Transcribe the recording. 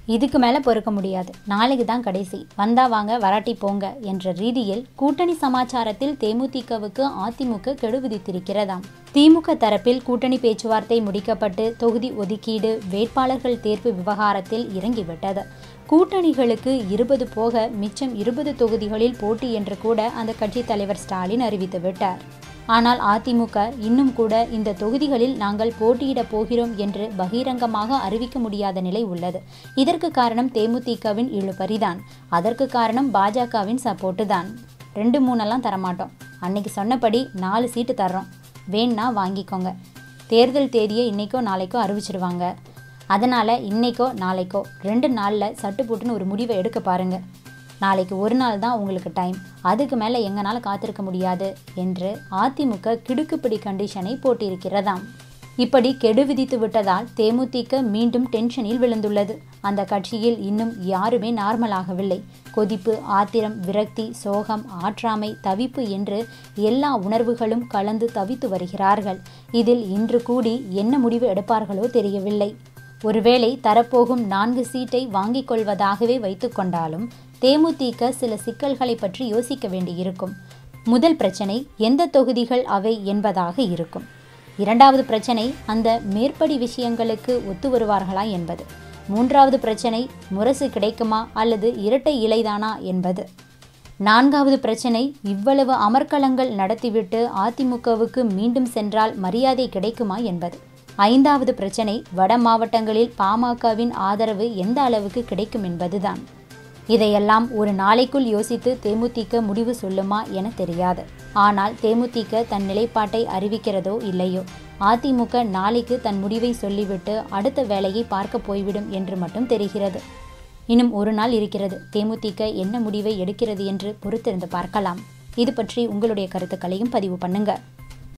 இதுக்கு மேலே பொறுக்க முடியாது நாளைக்கு தான் கடைசி வந்தா வாங்க வராட்டி போங்க என்ற ரீதியில் கூட்டணி சமாச்சாரத்தில் தேமுதிகவுக்கு அதிமுக கெடு விதித்திருக்கிறதாம் திமுக தரப்பில் கூட்டணி பேச்சுவார்த்தை முடிக்கப்பட்டு தொகுதி ஒதுக்கீடு வேட்பாளர்கள் தேர்வு விவகாரத்தில் இறங்கிவிட்டது கூட்டணிகளுக்கு இருபது போக மிச்சம் இருபது தொகுதிகளில் போட்டி என்று கூட அந்த கட்சித் தலைவர் ஸ்டாலின் அறிவித்து விட்டார் ஆனால் அதிமுக இன்னும் கூட இந்த தொகுதிகளில் நாங்கள் போட்டியிடப் போகிறோம் என்று பகிரங்கமாக அறிவிக்க முடியாத நிலை உள்ளது இதற்கு காரணம் தேமுதிகவின் இழுபறிதான் அதற்கு காரணம் பாஜகவின் சப்போர்ட்டு தான் ரெண்டு மூணெல்லாம் தரமாட்டோம் அன்னைக்கு சொன்னபடி நாலு சீட்டு தர்றோம் வேணா வாங்கிக்கோங்க தேர்தல் தேதியை இன்னைக்கோ நாளைக்கோ அறிவிச்சிடுவாங்க அதனால் இன்னைக்கோ நாளைக்கோ ரெண்டு நாளில் சட்டு போட்டுன்னு ஒரு முடிவை எடுக்க பாருங்க நாளைக்கு ஒரு நாள் தான் உங்களுக்கு டைம் அதுக்கு மேலே எங்களால் காத்திருக்க முடியாது என்று அதிமுக கிடுக்குப்பிடி கண்டிஷனை போட்டிருக்கிறதாம் இப்படி கெடு விதித்து விட்டதால் தேமுதிக மீண்டும் டென்ஷனில் விழுந்துள்ளது அந்த கட்சியில் இன்னும் யாருமே நார்மலாகவில்லை கொதிப்பு ஆத்திரம் விரக்தி சோகம் ஆற்றாமை தவிப்பு என்று எல்லா உணர்வுகளும் கலந்து தவித்து வருகிறார்கள் இதில் இன்று கூடி என்ன முடிவு எடுப்பார்களோ தெரியவில்லை ஒருவேளை தரப்போகும் நான்கு சீட்டை வாங்கிக் கொள்வதாகவே வைத்துக்கொண்டாலும் தேமுதிக சில சிக்கல்களை பற்றி யோசிக்க வேண்டியிருக்கும் முதல் பிரச்சனை எந்த தொகுதிகள் அவை என்பதாக இருக்கும் இரண்டாவது பிரச்சனை அந்த மேற்படி விஷயங்களுக்கு ஒத்து வருவார்களா என்பது மூன்றாவது பிரச்சனை முரசு கிடைக்குமா அல்லது இரட்டை இலைதானா என்பது நான்காவது பிரச்சனை இவ்வளவு அமர்க்களங்கள் நடத்திவிட்டு அதிமுகவுக்கு மீண்டும் சென்றால் மரியாதை கிடைக்குமா என்பது ஐந்தாவது பிரச்சனை வட மாவட்டங்களில் பாமகவின் ஆதரவு எந்த அளவுக்கு கிடைக்கும் என்பதுதான் இதையெல்லாம் ஒரு நாளைக்குள் யோசித்து தேமுதிக முடிவு சொல்லுமா என தெரியாது ஆனால் தேமுதிக தன் நிலைப்பாட்டை அறிவிக்கிறதோ இல்லையோ அதிமுக நாளைக்கு தன் முடிவை சொல்லிவிட்டு அடுத்த வேலையை பார்க்க போய்விடும் என்று மட்டும் தெரிகிறது இன்னும் ஒரு நாள் இருக்கிறது தேமுதிக என்ன முடிவை எடுக்கிறது என்று பொறுத்திருந்து பார்க்கலாம் இது பற்றி உங்களுடைய கருத்துக்களையும் பதிவு பண்ணுங்க